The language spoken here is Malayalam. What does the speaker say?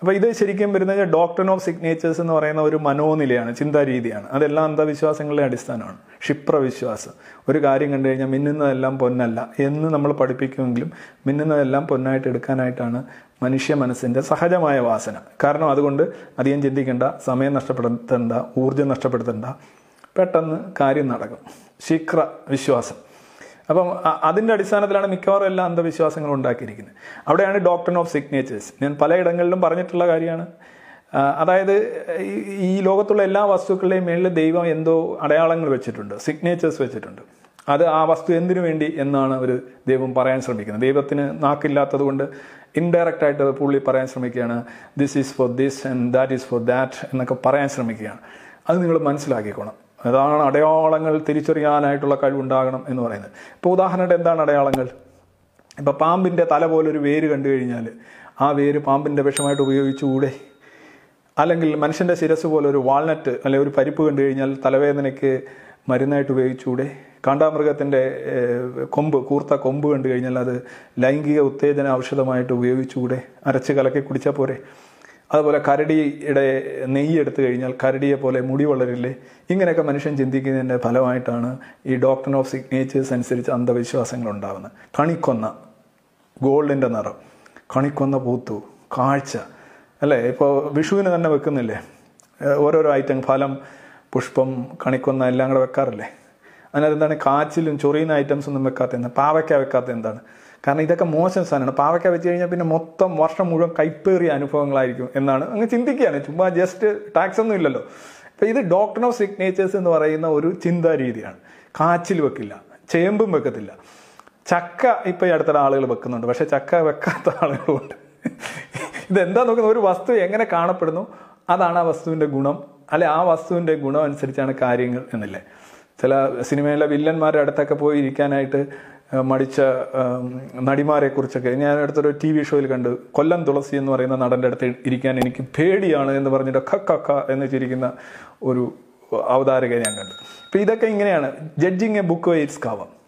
അപ്പോൾ ഇത് ശരിക്കും വരുന്നത് ഡോക്ടർ ഓഫ് സിഗ്നേച്ചേഴ്സ് എന്ന് പറയുന്ന ഒരു മനോനിലയാണ് ചിന്താരീതിയാണ് അതെല്ലാം അന്ധവിശ്വാസങ്ങളുടെ അടിസ്ഥാനമാണ് ക്ഷിപ്രവിശ്വാസം ഒരു കാര്യം കണ്ടു കഴിഞ്ഞാൽ മിന്നുന്നതെല്ലാം പൊന്നല്ല എന്ന് നമ്മൾ പഠിപ്പിക്കുമെങ്കിലും മിന്നുന്നതെല്ലാം പൊന്നായിട്ട് എടുക്കാനായിട്ടാണ് മനുഷ്യ മനസ്സിൻ്റെ സഹജമായ വാസന കാരണം അതുകൊണ്ട് അധികം ചിന്തിക്കേണ്ട സമയം നഷ്ടപ്പെടുത്തണ്ട ഊർജ്ജം നഷ്ടപ്പെടുത്തണ്ട പെട്ടെന്ന് കാര്യം നടക്കും ശീഘ്ര വിശ്വാസം അപ്പം അ- അതിൻ്റെ അടിസ്ഥാനത്തിലാണ് മിക്കവാറും എല്ലാ അന്ധവിശ്വാസങ്ങളും ഉണ്ടാക്കിയിരിക്കുന്നത് അവിടെയാണ് ഡോക്ടർ ഓഫ് സിഗ്നേച്ചേഴ്സ് ഞാൻ പലയിടങ്ങളിലും പറഞ്ഞിട്ടുള്ള കാര്യമാണ് ആ, അതായത് ഈ- ഈ ലോകത്തുള്ള എല്ലാ വസ്തുക്കളുടെയും മേളിൽ ദൈവം എന്തോ അടയാളങ്ങൾ വെച്ചിട്ടുണ്ട് സിഗ്നേച്ചേഴ്സ് വെച്ചിട്ടുണ്ട് അത് ആ വസ്തു എന്തിനു വേണ്ടി എന്നാണ് ഒരു ദൈവം പറയാൻ ശ്രമിക്കുന്നത് ദൈവത്തിന് നാക്കില്ലാത്തത് കൊണ്ട് ഇൻഡയറക്റ്റ് ആയിട്ട് പുള്ളി പറയാൻ ശ്രമിക്കുകയാണ് this is for this and that is for that എന്നൊക്കെ പറയാൻ ശ്രമിക്കുകയാണ് അത് നിങ്ങൾ മനസ്സിലാക്കിക്കോണം അതാണ് അടയാളങ്ങൾ തിരിച്ചറിയാനായിട്ടുള്ള കഴിവുണ്ടാകണം എന്ന് പറയുന്നത് ഇപ്പോൾ ഉദാഹരണമായിട്ട് എന്താണ് അടയാളങ്ങൾ ഇപ്പോൾ പാമ്പിൻ്റെ തല പോലൊരു വേര് കണ്ടു കഴിഞ്ഞാൽ ആ വേര് പാമ്പിൻ്റെ വിഷമായിട്ട് ഉപയോഗിച്ചുകൂടെ അല്ലെങ്കിൽ മനുഷ്യൻ്റെ ശിരസ് പോലെ ഒരു വാൾനട്ട് അല്ലെങ്കിൽ ഒരു പരിപ്പ് കണ്ടു കഴിഞ്ഞാൽ തലവേദനയ്ക്ക് മരുന്നായിട്ട് ഉപയോഗിച്ചുകൂടെ കാണ്ടാമൃഗത്തിൻ്റെ ഏഹ്, കൊമ്പ് കൂർത്ത കൊമ്പ് കണ്ടു കഴിഞ്ഞാൽ അത് ലൈംഗിക ഉത്തേജന ഔഷധമായിട്ട് ഉപയോഗിച്ചുകൂടെ അരച്ച് കലക്കി കുടിച്ചാൽ പോരെ അതുപോലെ കരടിയുടെ നെയ്യ് എടുത്തു കഴിഞ്ഞാൽ കരടിയെ പോലെ മുടി വളരില്ലേ ഇങ്ങനെയൊക്കെ മനുഷ്യൻ ചിന്തിക്കുന്നതിൻ്റെ ഫലമായിട്ടാണ് ഈ ഡോക്ടർ ഓഫ് സിഗ്നേച്ചേഴ്സ് അനുസരിച്ച് അന്ധവിശ്വാസങ്ങൾ ഉണ്ടാകുന്നത് കണിക്കൊന്ന ഗോൾഡിൻ്റെ നിറം കണിക്കൊന്ന പൂത്തു കാഴ്ച അല്ലേ ഇപ്പോൾ വിഷുവിന് തന്നെ വെക്കുന്നില്ലേ ഏഹ് ഓരോരോ ഐറ്റം ഫലം പുഷ്പം കണിക്കൊന്ന എല്ലാം കൂടെ വെക്കാറില്ലേ അതിനകത്ത് എന്താണ് കാച്ചിലും ചൊറിയുന്ന ഐറ്റംസ് ഒന്നും വെക്കാത്ത എന്താ പാവയ്ക്ക വെക്കാത്ത എന്താണ് കാരണം ഇതൊക്കെ മോശം സാധനമാണ് പാവയ്ക്ക വെച്ച് കഴിഞ്ഞാൽ പിന്നെ മൊത്തം വർഷം മുഴുവൻ കൈപ്പേറിയ അനുഭവങ്ങളായിരിക്കും എന്നാണ് അങ്ങ് ചിന്തിക്കുകയാണ് ചുമ്മാ ജസ്റ്റ് ടാക്സ് ഒന്നും ഇല്ലല്ലോ അപ്പം ഇത് ഡോക്ടർ ഓഫ് സിഗ്നേച്ചേഴ്സ് എന്ന് പറയുന്ന ഒരു ചിന്താ രീതിയാണ് കാച്ചിൽ വെക്കില്ല ചേമ്പും വെക്കത്തില്ല ചക്ക ഇപ്പം ഈ അടുത്തിടെ ആളുകൾ വെക്കുന്നുണ്ട് പക്ഷെ ചക്ക വെക്കാത്ത ആളുകളുമുണ്ട് ഇതെന്താ നോക്കുന്നത് ഒരു വസ്തു എങ്ങനെ കാണപ്പെടുന്നു അതാണ് ആ വസ്തുവിൻ്റെ ഗുണം അല്ലെ ആ വസ്തുവിൻ്റെ ഗുണം അനുസരിച്ചാണ് കാര്യങ്ങൾ എന്നില്ലേ ചില സിനിമയിലെ വില്ലന്മാരുടെ അടുത്തൊക്കെ പോയി ഇരിക്കാനായിട്ട് ആ, മടിച്ച ആം, നടിമാരെ കുറിച്ചൊക്കെ ഞാൻ അടുത്തൊരു ടി വി ഷോയിൽ കണ്ടു കൊല്ലം തുളസി എന്ന് പറയുന്ന നടൻ്റെ അടുത്ത് ഇരിക്കാൻ എനിക്ക് പേടിയാണ് എന്ന് പറഞ്ഞിട്ട് ഖ ഖ ഖ എന്ന് ചിരിക്കുന്ന ഒരു അവതാരകയെ ഞാൻ കണ്ടു അപ്പം ഇതൊക്കെ ഇങ്ങനെയാണ് judging a book by its കവം